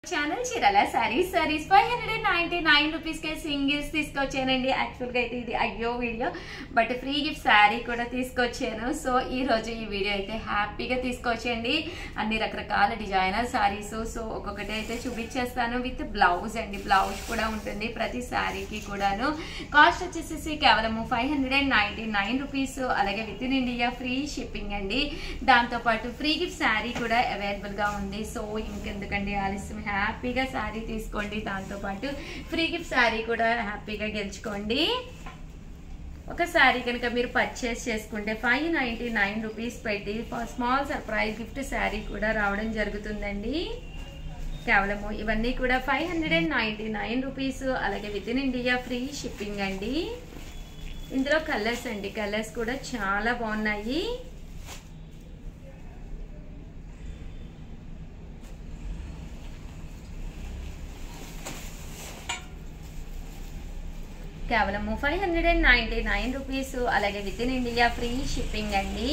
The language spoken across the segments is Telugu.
channel Chirala saris saris five hundred and ninety nine రూపీస్కే సింగిల్స్ తీసుకొచ్చానండి యాక్చువల్గా అయితే ఇది అయ్యో video but free gift sari కూడా తీసుకొచ్చాను సో ఈ రోజు ఈ వీడియో అయితే హ్యాపీగా తీసుకొచ్చండి అన్ని రకరకాల డిజైనర్ శారీస్ సో ఒక్కొక్కటి అయితే చూపించేస్తాను విత్ బ్లౌజ్ అండి బ్లౌజ్ కూడా ఉంటుంది ప్రతి శారీకి కూడాను కాస్ట్ వచ్చేసి కేవలము five hundred and ninety nine rupees అలాగే within India free shipping అండి దాంతోపాటు ఫ్రీ గిఫ్ట్ శారీ కూడా అవైలబుల్గా ఉంది సో ఇంకెందుకండి ఆలస్యం హ్యాపీగా శారీ తీసుకోండి దాంతోపాటు ఫ్రీ గిఫ్ట్ శారీ కూడా హ్యాపీగా గెలుచుకోండి ఒక శారీ కనుక మీరు పర్చేస్ చేసుకుంటే ఫైవ్ నైంటీ నైన్ రూపీస్ పెట్టి స్మాల్ సర్ప్రైజ్ గిఫ్ట్ శారీ కూడా రావడం జరుగుతుందండి కేవలము ఇవన్నీ కూడా five hundred and ninety nine rupees అలాగే within India free shipping అండి ఇందులో కలర్స్ అండి కలర్స్ కూడా చాలా బాగున్నాయి కేవలము five hundred and ninety nine rupees అలాగే within India free shipping అండి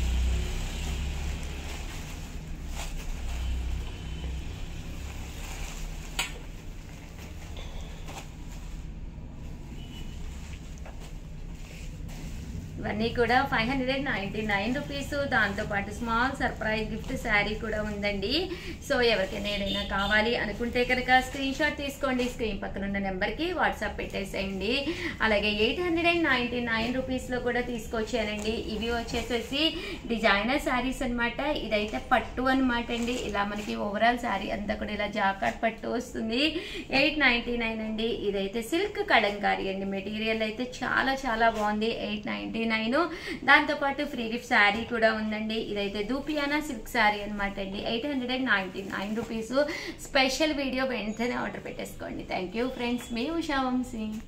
ఇవన్నీ కూడా five hundred and ninety nine rupees దాంతోపాటు స్మాల్ సర్ప్రైజ్ గిఫ్ట్ శారీ కూడా ఉందండి సో ఎవరికైనా ఏదైనా కావాలి అనుకుంటే కనుక స్క్రీన్ షాట్ తీసుకోండి స్క్రీన్ పక్కన ఉన్న నెంబర్కి వాట్సాప్ పెట్టేసేయండి అలాగే eight hundred and ninety nine రూపీస్లో కూడా తీసుకొచ్చానండి ఇవి వచ్చేసేసి డిజైనర్ శారీస్ అనమాట ఇదైతే పట్టు అనమాట అండి ఇలా మనకి ఓవరాల్ శారీ అంతా కూడా ఇలా జాకాట్ పట్టు వస్తుంది ఎయిట్ నైంటీ నైన్ అండి ఇదైతే సిల్క్ కడంకారీ అండి మెటీరియల్ అయితే చాలా చాలా బాగుంది ఎయిట్ నైంటీ నైన్ దాంతోపాటు ఫ్రీ గిఫ్ట్ శారీ కూడా ఉందండి ఇదైతే దూపియానా సిల్క్ శారీ అనమాట అండి eight hundred and ninety nine rupees special video వెంటనే ఆర్డర్ పెట్టేసుకోండి థ్యాంక్ యూ ఫ్రెండ్స్ మీ ఉషా వంశీ